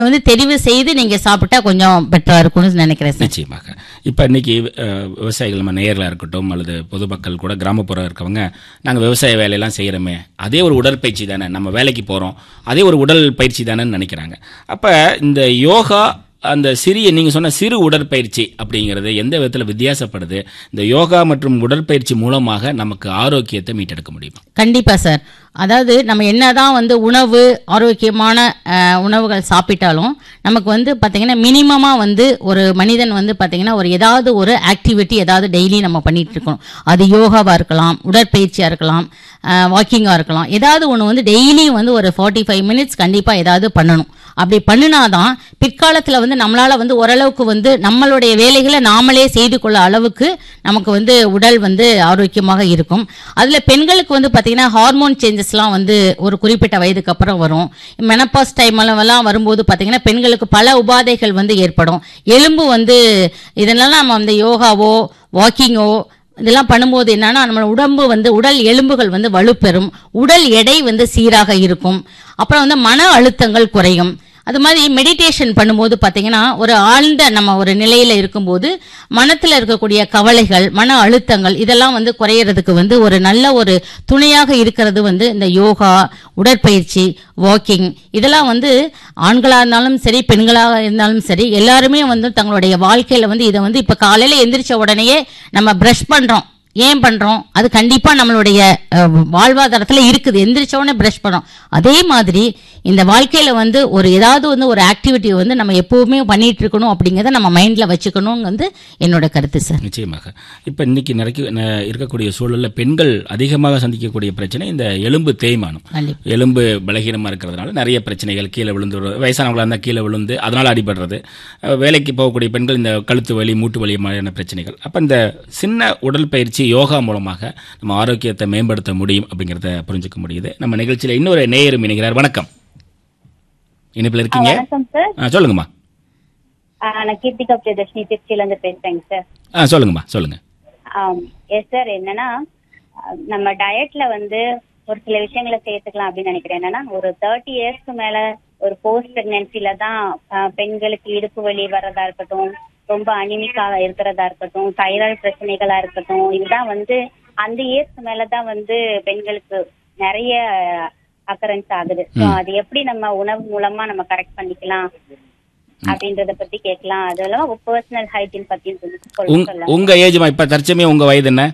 வந்து தெரிவு செய்து நீங்க சாப்பிட்டா கொஞ்சம் பெட்டரா இருக்கும்னு நினைக்கிறேன் சார் நிச்சயமாக இப்போ இன்னைக்கு அஹ், விவசாயிகள் நம்ம நேரில் இருக்கட்டும் அல்லது பொதுமக்கள் கூட கிராமப்புறம் இருக்கவங்க நாங்கள் விவசாய வேலையெல்லாம் செய்கிறோமே அதே ஒரு உடற்பயிற்சி தானே நம்ம வேலைக்கு போகிறோம் அதே ஒரு உடல் பயிற்சி தானேன்னு நினைக்கிறாங்க அப்போ இந்த யோகா அந்த சிறிய நீங்கள் சொன்ன சிறு உடற்பயிற்சி அப்படிங்கிறது எந்த விதத்தில் வித்தியாசப்படுது இந்த யோகா மற்றும் உடற்பயிற்சி மூலமாக நமக்கு ஆரோக்கியத்தை மீட்டெடுக்க முடியுமா கண்டிப்பா சார் அதாவது நம்ம என்னதான் வந்து உணவு ஆரோக்கியமான அஹ், உணவுகள் சாப்பிட்டாலும் நமக்கு வந்து பாத்தீங்கன்னா மினிமமா வந்து ஒரு மனிதன் வந்து பாத்தீங்கன்னா ஒரு ஏதாவது ஒரு ஆக்டிவிட்டி ஏதாவது டெய்லி நம்ம பண்ணிட்டு இருக்கணும் அது யோகாவா இருக்கலாம் உடற்பயிற்சியா இருக்கலாம் வாக்கிங்கா இருக்கலாம் ஏதாவது ஒன்று வந்து டெய்லி வந்து ஒரு ஃபார்ட்டி ஃபைவ் மினிட்ஸ் கண்டிப்பா ஏதாவது பண்ணணும் அப்படி பண்ணினாதான் பிற்காலத்துல வந்து நம்மளால வந்து ஓரளவுக்கு வந்து நம்மளுடைய வேலைகளை நாமளே செய்து கொள்ள அளவுக்கு நமக்கு வந்து உடல் வந்து ஆரோக்கியமாக இருக்கும் அதுல பெண்களுக்கு வந்து பாத்தீங்கன்னா ஹார்மோன் சேஞ்சஸ்லாம் வந்து ஒரு குறிப்பிட்ட வயதுக்கு அப்புறம் வரும் மெனப்பாஸ் டைம் எல்லாம் வரும்போது பாத்தீங்கன்னா பெண்களுக்கு பல உபாதைகள் வந்து ஏற்படும் எலும்பு வந்து இதெல்லாம் நம்ம வந்து யோகாவோ வாக்கிங்கோ இதெல்லாம் பண்ணும்போது என்னன்னா நம்ம உடம்பு வந்து உடல் எலும்புகள் வந்து வலுப்பெறும் உடல் எடை வந்து சீராக இருக்கும் அப்புறம் வந்து மன அழுத்தங்கள் குறையும் அது மாதிரி மெடிடேஷன் பண்ணும்போது பார்த்தீங்கன்னா ஒரு ஆழ்ந்த நம்ம ஒரு நிலையில இருக்கும்போது மனத்தில் இருக்கக்கூடிய கவலைகள் மன அழுத்தங்கள் இதெல்லாம் வந்து குறையறதுக்கு வந்து ஒரு நல்ல ஒரு துணையாக இருக்கிறது வந்து இந்த யோகா உடற்பயிற்சி வாக்கிங் இதெல்லாம் வந்து ஆண்களாக இருந்தாலும் சரி பெண்களாக இருந்தாலும் சரி எல்லாருமே வந்து தங்களுடைய வாழ்க்கையில வந்து இதை வந்து இப்ப காலையில எந்திரிச்ச உடனேயே நம்ம பிரஷ் பண்றோம் ஏன் பண்றோம் அது கண்டிப்பா நம்மளுடைய அஹ், வாழ்வாதாரத்துல இருக்குது எந்திரிச்ச உடனே பிரஷ் பண்றோம் அதே மாதிரி இந்த வாழ்க்கையில வந்து ஒரு ஏதாவது வந்து ஒரு ஆக்டிவிட்டி வந்து நம்ம எப்பவுமே பண்ணிட்டு இருக்கணும் அப்படிங்கறத நம்ம மைண்ட்ல வச்சுக்கணும் வந்து என்னோட கருத்து சார் நிச்சயமாக இப்போ இன்னைக்கு நிறைய ந- இருக்கக்கூடிய சூழலில் பெண்கள் அதிகமாக சந்திக்கக்கூடிய பிரச்சனை இந்த எலும்பு தேய்மானம் கண்டிப்பா எலும்பு பலகீனமாக இருக்கிறதுனால நிறைய பிரச்சனைகள் கீழே விழுந்து வயசானவங்களாக இருந்தால் கீழே விழுந்து அதனால் அடிபடுறது அஹ் வேலைக்கு போகக்கூடிய பெண்கள் இந்த கழுத்து வலி மூட்டு வலி மாதிரியான பிரச்சனைகள் அப்போ இந்த சின்ன உடற்பயிற்சி யோகா மூலமாக நம்ம ஆரோக்கியத்தை மேம்படுத்த முடியும் அப்படிங்கிறத புரிஞ்சுக்க முடியுது நம்ம நிகழ்ச்சியில் இன்னொரு நேயரும் இணைகிறார் வணக்கம் இணைப்பில் இருக்கீங்க வணக்கம் சார் ஆ சொல்லுங்கம்மா ஆ, நான் கீர்த்திகா பிரியதர்ஷினி திருச்சியில இருந்து பேசுறேங்க சார் ஆ சொல்லுங்கம்மா சொல்லுங்க எஸ் சார் என்னன்னா ஆ, நம்ம டயட்ல வந்து ஒரு சில விஷயங்களை சேர்த்துக்கலாம் அப்படின்னு நினைக்கிறேன் என்னன்னா ஒரு தேர்ட்டி இயர்ஸ்க்கு மேல ஒரு போஸ்ட் பிரெக்னன்சில தான் ஆ, பெண்களுக்கு இடுப்பு வலி வர்றதா இருக்கட்டும் ரொம்ப அனிமிக்கா இருக்கிறதா இருக்கட்டும் தைராய்டு பிரச்சனைகளா இருக்கட்டும் இதுதான் வந்து அந்த இயர்ஸ்க்கு மேலதான் வந்து பெண்களுக்கு நிறைய அக்கரன்ஸ் ஆகுது So, அது எப்படி நம்ம உணவு மூலமா நம்ம கரெக்ட் பண்ணிக்கலாம் அப்படின்றத பத்தி கேட்கலாம் அது இல்லாம பர்சனல் ஹைஜீன் பத்தியும் சொல்லி உங் சொல்லலாம் உங்க ஏஜ்மா இப்போ தற்சமயம் உங்க வயது என்ன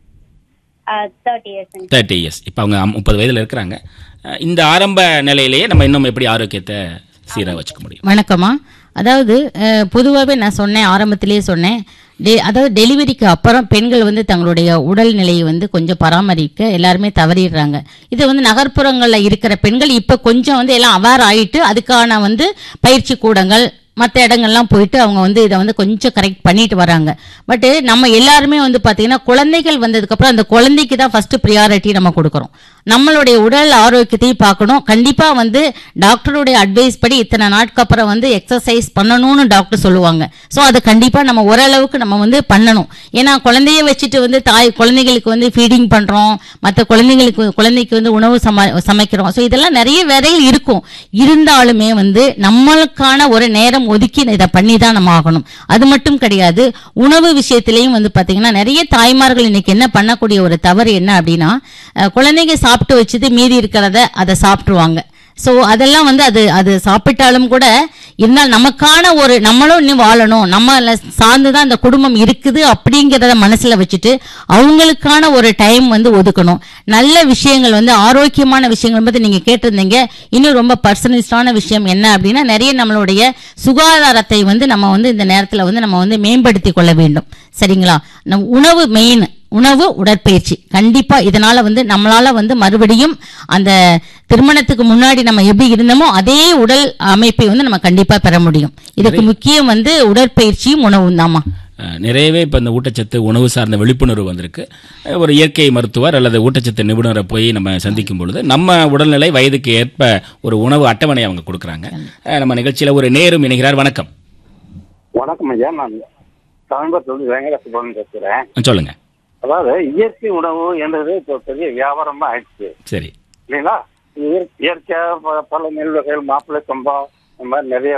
தேர்ட்டி இயர்ஸ் தேர்ட்டி இயர்ஸ் இப்போ அவங்க அம்- முப்பது வயதில் இருக்கிறாங்க அஹ் இந்த ஆரம்ப நிலையிலேயே நம்ம இன்னும் எப்படி ஆரோக்கியத்தை சீராக வச்சுக்க முடியும் வணக்கம்மா அதாவது அஹ், பொதுவாகவே நான் சொன்னேன் ஆரம்பத்திலேயே சொன்னேன் டெ அதாவது டெலிவரிக்கு அப்புறம் பெண்கள் வந்து தங்களுடைய உடல்நிலையை வந்து கொஞ்சம் பராமரிக்க எல்லாருமே தவறிடுறாங்க இது வந்து நகர்ப்புறங்களில் இருக்கிற பெண்கள் இப்போ கொஞ்சம் வந்து எல்லாம் அவேர் ஆயிட்டு அதுக்கான வந்து பயிற்சி கூடங்கள் மற்ற இடங்கள்லாம் போயிட்டு அவங்க வந்து இதை வந்து கொஞ்சம் கரெக்ட் பண்ணிட்டு வராங்க பட் நம்ம எல்லாருமே வந்து பார்த்தீங்கன்னா குழந்தைகள் வந்ததுக்கப்புறம் அந்த குழந்தைக்கு தான் ஃபர்ஸ்ட் ப்ரியாரிட்டி நம்ம கொடுக்குறோம் நம்மளுடைய உடல் ஆரோக்கியத்தையும் பார்க்கணும் கண்டிப்பாக வந்து டாக்டருடைய அட்வைஸ் படி இத்தனை நாட்கு அப்புறம் வந்து எக்ஸசைஸ் பண்ணணும்னு டாக்டர் சொல்லுவாங்க ஸோ அது கண்டிப்பாக நம்ம ஓரளவுக்கு நம்ம வந்து பண்ணணும் ஏன்னா குழந்தைய வச்சுட்டு வந்து தாய் குழந்தைகளுக்கு வந்து ஃபீடிங் பண்ணுறோம் மற்ற குழந்தைங்களுக்கு குழந்தைக்கு வந்து உணவு சம சமைக்கிறோம் ஸோ இதெல்லாம் நிறைய வேலைகள் இருக்கும் இருந்தாலுமே வந்து நம்மளுக்கான ஒரு நேரம் ஒதுக்கி இதை பண்ணி தான் நம்ம ஆகணும் அது மட்டும் கிடையாது உணவு விஷயத்திலையும் வந்து பார்த்தீங்கன்னா நிறைய தாய்மார்கள் இன்னைக்கு என்ன பண்ணக்கூடிய ஒரு தவறு என்ன அப்படின்னா அஹ், குழந்தைங்க சாப்பிட்டு வச்சது மீதி இருக்கிறத அதை சாப்பிட்ருவாங்க ஸோ அதெல்லாம் வந்து அது அது சாப்பிட்டாலும் கூட இருந்தால் நமக்கான ஒரு நம்மளும் இன்னும் வாழணும் நம்ம சார்ந்து தான் அந்த குடும்பம் இருக்குது அப்படிங்கிறத மனசுல வச்சுட்டு அவங்களுக்கான ஒரு டைம் வந்து ஒதுக்கணும் நல்ல விஷயங்கள் வந்து ஆரோக்கியமான விஷயங்கள் பத்தி நீங்க கேட்டிருந்தீங்க இன்னும் ரொம்ப பர்சனலிஸ்டான விஷயம் என்ன அப்படின்னா நிறைய நம்மளுடைய சுகாதாரத்தை வந்து நம்ம வந்து இந்த நேரத்துல வந்து நம்ம வந்து மேம்படுத்தி கொள்ள வேண்டும் சரிங்களா நம் உணவு மெயின் உணவு உடற்பயிற்சி கண்டிப்பா இதனால வந்து நம்மளால வந்து மறுபடியும் அந்த திருமணத்துக்கு முன்னாடி நம்ம எப்படி இருந்தோமோ அதே உடல் அமைப்பை வந்து நம்ம கண்டிப்பா பெற முடியும் இதுக்கு முக்கியம் வந்து உடற்பயிற்சியும் உணவும் தாமா அஹ் நிறையவே இப்போ இந்த ஊட்டச்சத்து உணவு சார்ந்த விழிப்புணர்வு வந்திருக்கு அஹ் ஒரு இயற்கை மருத்துவர் அல்லது ஊட்டச்சத்து நிபுணரை போய் நம்ம சந்திக்கும் பொழுது நம்ம உடல்நிலை வயதுக்கு ஏற்ப ஒரு உணவு அட்டவணை அவங்க கொடுக்குறாங்க அஹ் நம்ம நிகழ்ச்சியில் ஒரு நேரும் இணைகிறார் வணக்கம் வணக்கம் ஐயா நான் கோயம்புத்தூர் வெங்கடசுபன் பேசுகிறேன் அஹ் சொல்லுங்க அதாவது இயற்கை உணவு என்றது இப்போ பெரிய வியாபாரமா ஆயிடுச்சு சரி இல்லைங்களா இயற்- இயற்கையா ப- பல நெல் வகைகள் மாப்பிள்ளை சம்பா இந்த மாதிரி நிறைய